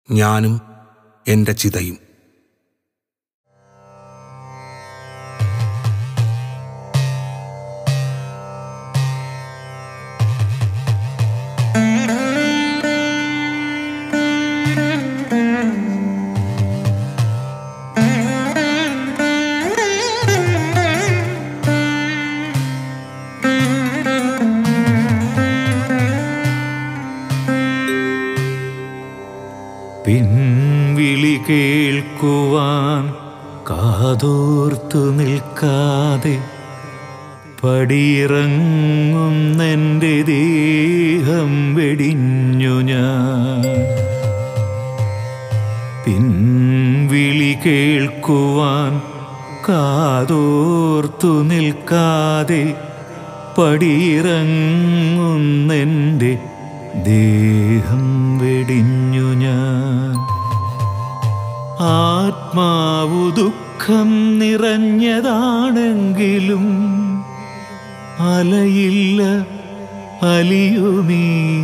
ഞാനും എൻ്റെ ചിതയും പിൻവിളി കേൾക്കുവാൻ കാതോർത്തു നിൽക്കാതെ പടിയിറങ്ങുന്നെൻ്റെ ദേഹം വെടിഞ്ഞു ഞാൻ പിൻവിളി കേൾക്കുവാൻ കാതോർത്തു നിൽക്കാതെ പടിയിറങ്ങുന്നെൻ്റെ ദേഹം വെടിഞ്ഞു ഞാൻ ആത്മാവു ദുഃഖം നിറഞ്ഞതാണെങ്കിലും അലയില്ല അലിയുമീ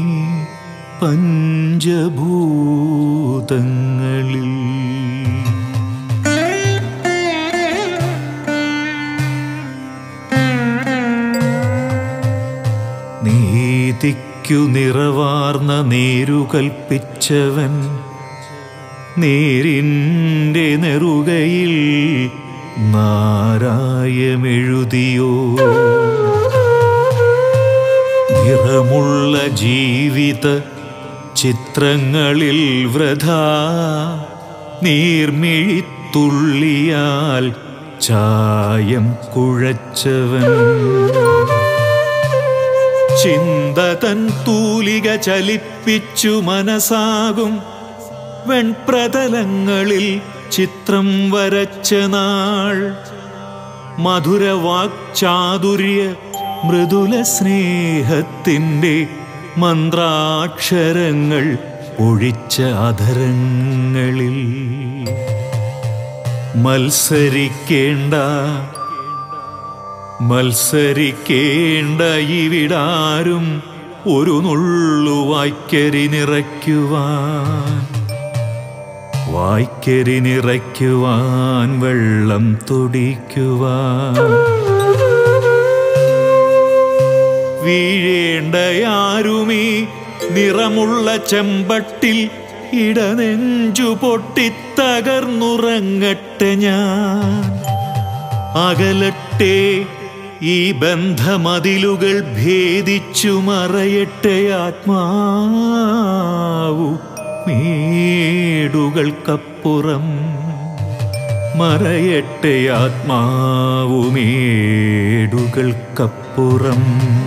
പഞ്ചഭൂതങ്ങളിൽ നീതിക്കു നിറവാർന്ന നേരു കൽപ്പിച്ചവൻ നേരിൻ്റെ നെറുകയിൽ നാരായമെഴുതിയോ നിറമുള്ള ജീവിത ചിത്രങ്ങളിൽ വ്രത നീർമിഴിത്തുള്ളിയാൽ ചായം കുഴച്ചവൻ ചിന്ത തൻ തൂലിക ചലിപ്പിച്ചു മനസാകും വെൺപ്രതലങ്ങളിൽ ചിത്രം വരച്ച നാൾ മധുരവാക്ചാതുര്യ മൃദുല സ്നേഹത്തിൻ്റെ മന്ത്രാക്ഷരങ്ങൾ ഒഴിച്ച അധരങ്ങളിൽ മത്സരിക്കേണ്ട മത്സരിക്കേണ്ട ഇവിടാരും ഒരു നുള്ളു വായ്ക്കരി നിറയ്ക്കുവാൻ വായ്ക്കരി നിറയ്ക്കുവാൻ വെള്ളം തുടിക്കുവാൻ വീഴേണ്ടയാരുമീ നിറമുള്ള ചെമ്പട്ടിൽ ഇടനെഞ്ചു പൊട്ടിത്തകർന്നുറങ്ങട്ടെ ഞാൻ അകലട്ടെ ഈ ബന്ധമതിലുകൾ ഭേദിച്ചു മറയട്ടെ ആത്മാവു മേടുകൾക്കപ്പുറം മറയട്ടെ ആത്മാവു മേടുകൾക്കപ്പുറം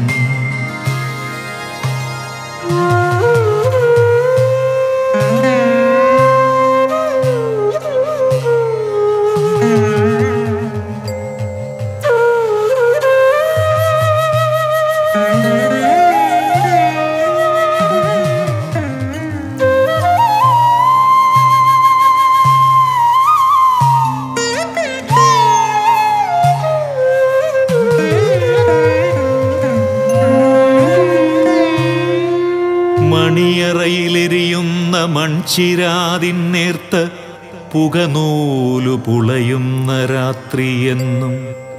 മണിയറയിലെരിയുന്ന മൺചിരാതിൻ നേർത്ത് പുകനൂലു പുളയുന്ന രാത്രിയെന്നും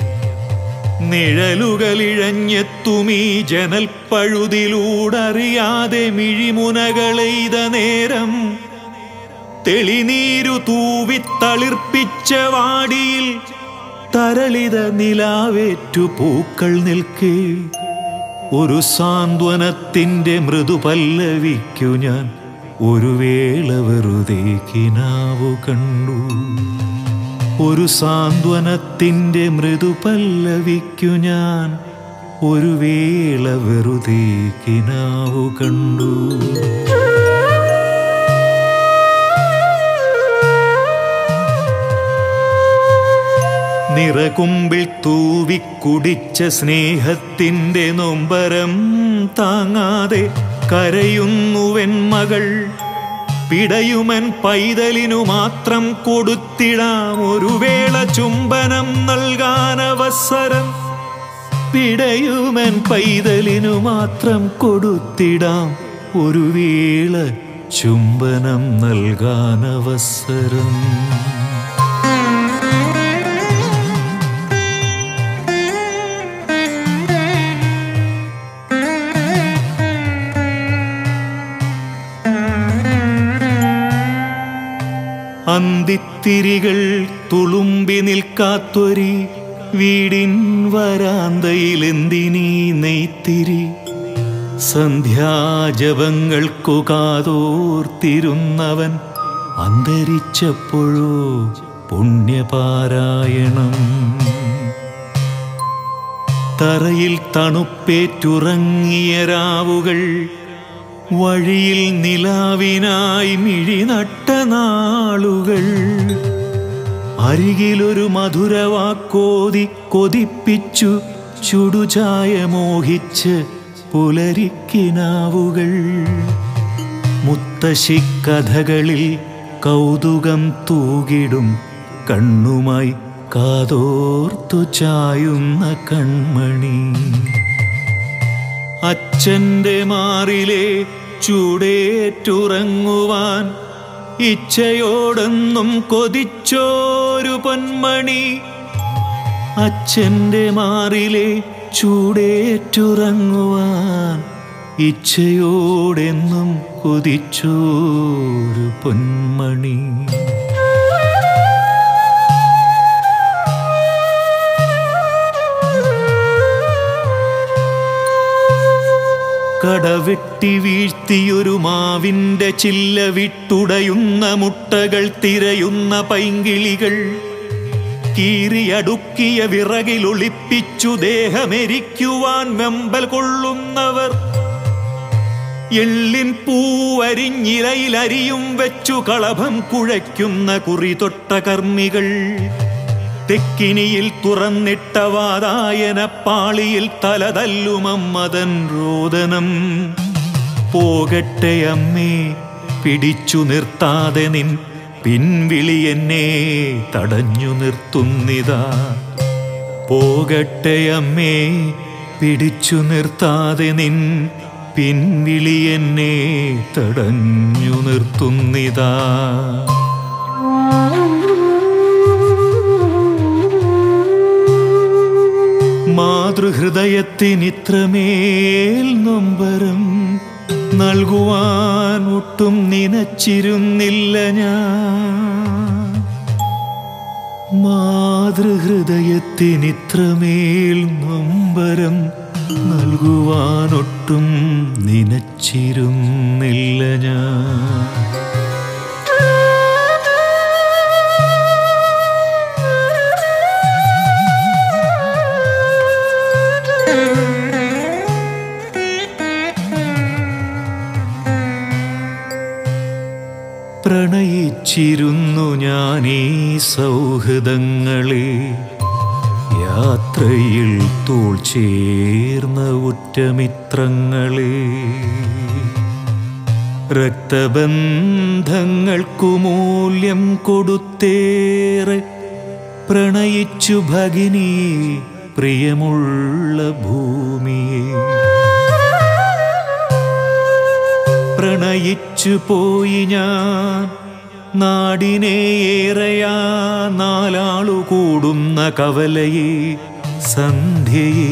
നിഴലുകളിഴഞ്ഞെത്തുമീ ജനൽപ്പഴുതിലൂടറിയാതെ മിഴിമുനകളെയ്ത നേരം തെളിനീരു തൂവിത്തളിർപ്പിച്ച വാടിയിൽ തരളിത നിലാവേറ്റു പൂക്കൾ നിൽക്കേ ഒരു സാന്ത്വനത്തിൻ്റെ മൃദുപല്ലവിക്കു ഞാൻ ഒരു വേള വെറുതെ കിനാവു കണ്ടു ഒരു സാന്ത്വനത്തിൻ്റെ മൃദുപല്ലവിക്കു ഞാൻ ഒരു വേള വെറുതെ കിനാവു കണ്ടു നിറകുമ്പിൽ തൂവിക്കുടിച്ച സ്നേഹത്തിൻ്റെ നൊമ്പരം താങ്ങാതെ കരയുന്നുവൻ മകൾ പിടയുമൻ പൈതലിനു മാത്രം കൊടുത്തിടാം ഒരു വേള ചുംബനം നൽകാൻ അവസരം പിടയുമൻ പൈതലിനു മാത്രം കൊടുത്തിടാം ഒരു വേള ചുംബനം നൽകാൻ നൽകാനവസരം അന്തിത്തിരികൾ തുളുമ്പി നിൽക്കാത്തൊരി വീടിൻ വരാന്തയിൽ എന്തിനീ നെയ്ത്തിരി സന്ധ്യാജപങ്ങൾക്കു കാതോർത്തിരുന്നവൻ അന്തരിച്ചപ്പോഴോ പുണ്യപാരായണം തറയിൽ തണുപ്പേറ്റുറങ്ങിയ രാവുകൾ വഴിയിൽ നിലാവിനായി മിഴി നട്ട നാളുകൾ അരികിലൊരു മധുരവാക്കോതി കൊതിപ്പിച്ചു ചുടുചായ മോഹിച്ച് പുലരിക്കിനാവുകൾ മുത്തശ്ശിക്കഥകളിൽ കൗതുകം തൂകിടും കണ്ണുമായി കാതോർത്തു ചായുന്ന കൺമണി അച്ഛന്റെ മാറിലെ ചൂടേറ്റുറങ്ങുവാൻ ഇച്ഛയോടെന്നും കൊതിച്ചോരു പൊന്മണി അച്ഛന്റെ മാറിലെ ചൂടേറ്റുറങ്ങുവാൻ ഇച്ഛയോടെന്നും കൊതിച്ചോരു പൊന്മണി കടവെട്ടി വീഴ്ത്തിയൊരു മാവിന്റെ ചില്ല വിട്ടുടയുന്ന മുട്ടകൾ തിരയുന്ന പൈങ്കിളികൾ കീറിയടുക്കിയ വിറകിലൊളിപ്പിച്ചു ദേഹമെരിക്കുവാൻ വെമ്പൽ കൊള്ളുന്നവർ എള്ളിൻ പൂവരിഞ്ഞിലയിലരിയും വെച്ചു കളഭം കുഴയ്ക്കുന്ന കുറി തൊട്ട കർമ്മികൾ തെക്കിനിയിൽ തുറന്നിട്ട വാതായന പാളിയിൽ തലതല്ലുമമ്മതൻ രോദനം പോകട്ടെ അമ്മേ പിടിച്ചു നിർത്താതെ നിൻ പിൻവിളി എന്നെ തടഞ്ഞു നിർത്തുന്നിതാ പോകട്ടെ അമ്മേ പിടിച്ചു നിർത്താതെ നിൻ പിൻവിളി എന്നെ തടഞ്ഞു നിർത്തുന്നിതാ മാതൃഹൃദയത്തിനിത്രമേൽ നൊമ്പരം നൽകുവാൻ ഒട്ടും നനച്ചിരുന്നില്ല ഞാൻ മാതൃഹൃദയത്തിനിത്രമേൽ നൊമ്പരം നൽകുവാനൊട്ടും നനച്ചിരുന്നില്ല ഞാൻ പ്രണയിച്ചിരുന്നു ഞാൻ ഈ സൗഹൃദങ്ങളെ യാത്രയിൽ തോൾ ചേർന്ന ഉറ്റമിത്രങ്ങളെ രക്തബന്ധങ്ങൾക്കു മൂല്യം കൊടുത്തേറെ പ്രണയിച്ചു ഭഗിനി പ്രിയമുള്ള ഭൂമിയെ പ്രണയിച്ചു പോയി ഞാൻ നാടിനെ ഏറെയാ നാലാളു കൂടുന്ന കവലയെ സന്ധ്യയെ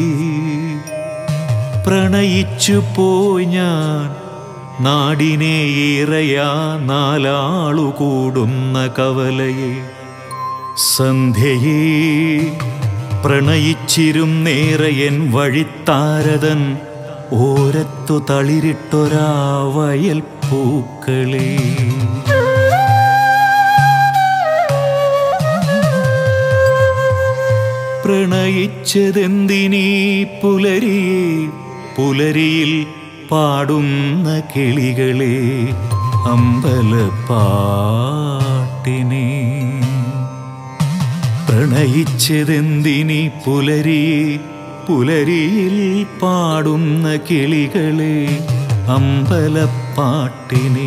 പ്രണയിച്ചു പോയി ഞാൻ നാടിനെ ഏറെയാ നാലാളു കൂടുന്ന കവലയെ സന്ധ്യയെ പ്രണയിച്ചിരുന്നേറെ എൻ വഴിത്താരതൻ ഓരത്തു തളിരിട്ടൊരാ വയൽ പൂക്കളെ പ്രണയിച്ചതെന്തിനീ പുലരിയെ പുലരിയിൽ പാടുന്ന കിളികളെ അമ്പലപ്പാട്ടിനെ പ്രണയിച്ചതെന്തിനി പുലരിയെ പുലരിയിൽ പാടുന്ന കിളികളെ അമ്പലപ്പാട്ടിനെ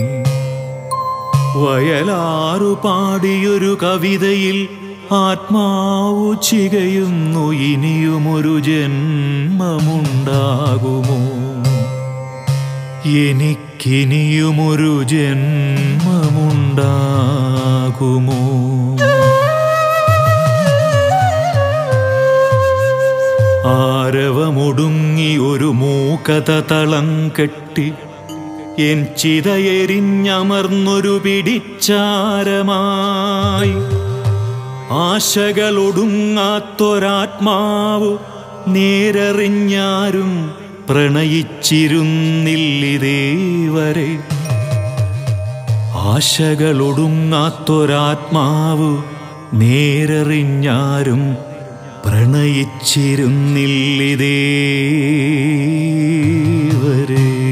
വയലാറു പാടിയൊരു കവിതയിൽ ആത്മാവു ചികയുന്നു ഇനിയുമൊരു ജന്മമുണ്ടാകുമോ എനിക്കിനിയുമൊരു ജന്മമുണ്ടാകുമോ തിരക്കഥ തളം കെട്ടി എൻ ചിതയെരിഞ്ഞമർന്നൊരു പിടിച്ചാരമായി ആശകളൊടുങ്ങാത്തൊരാത്മാവ് നേരറിഞ്ഞാരും പ്രണയിച്ചിരുന്നില്ലിതേവരെ ആശകളൊടുങ്ങാത്തൊരാത്മാവ് നേരറിഞ്ഞാരും പ്രണയിച്ചിരുന്നില്ലിതേവരെ